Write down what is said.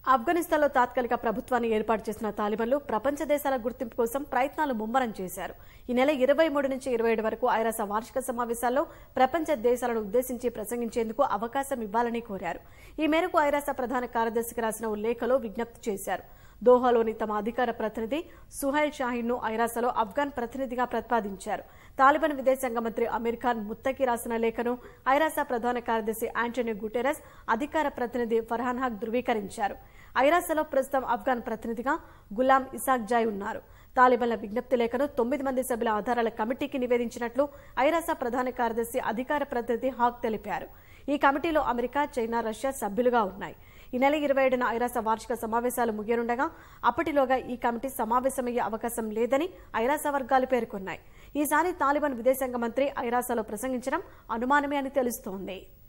ఆఫ్ఘనిస్తాన్లో తాత్కాలిక ప్రభుత్వాన్ని ఏర్పాటు చేసిన తాలిబన్లు ప్రపంచ దేశాల గుర్తింపు కోసం ప్రయత్నాలు ముమ్మరం చేశారు ఈ నెల ఇరవై మూడు నుంచి ఇరవై ఏడు వరకు ఐరాస వార్షిక సమావేశాల్లో ప్రపంచ దేశాలను ఉద్దేశించి ప్రసంగించేందుకు అవకాశం ఇవ్వాలని కోరారు ఈ మేరకు ఐరాస ప్రధాన కార్యదర్శికి రాసిన ఓ లేఖలో విజ్ఞప్తి చేశారు దోహాలోని తమ అధికార ప్రతినిధి సుహైల్ షాహీన్ ను ఐరాసలో ఆఫ్ఘాన్ ప్రతినిధిగా ప్రతిపాదించారు తాలిబాన్ విదేశాంగ మంత్రి అమీర్ ఖాన్ ముత్తకి రాసిన లేఖను ఐరాస ప్రధాన కార్యదర్శి ఆంటోనియో గుటెరస్ అధికార ప్రతినిధి ఫర్హాన్ హక్ ధృవీకరించారు ఐరాసలో ప్రస్తుతం ఆఫ్ఘాన్ ప్రతినిధిగా గులాం ఇసాక్ జాయ్ ఉన్నారు తాలిబాన్ల విజ్ఞప్తి లేఖను తొమ్మిది మంది సభ్యుల ఆధారాల కమిటీకి నివేదించినట్లు ఐరాస ప్రధాన కార్యదర్శి అధికార ప్రతినిధి హాక్ తెలిపారు ఈ కమిటీలో అమెరికా చైనా రష్యా సభ్యులుగా ఉన్నాయి ఈ నెల ఇరవై ఏడున ఐరాస వార్షిక సమావేశాలు ముగియనుండగా అప్పటిలోగా ఈ కమిటీ సమావేశమయ్యే అవకాశం లేదని ఐరాస వర్గాలు పేర్కొన్నాయి ఈసారి తాలిబాన్ విదేశాంగ మంత్రి ఐరాసలో ప్రసంగించడం అనుమానమే అని తెలుస్తోంది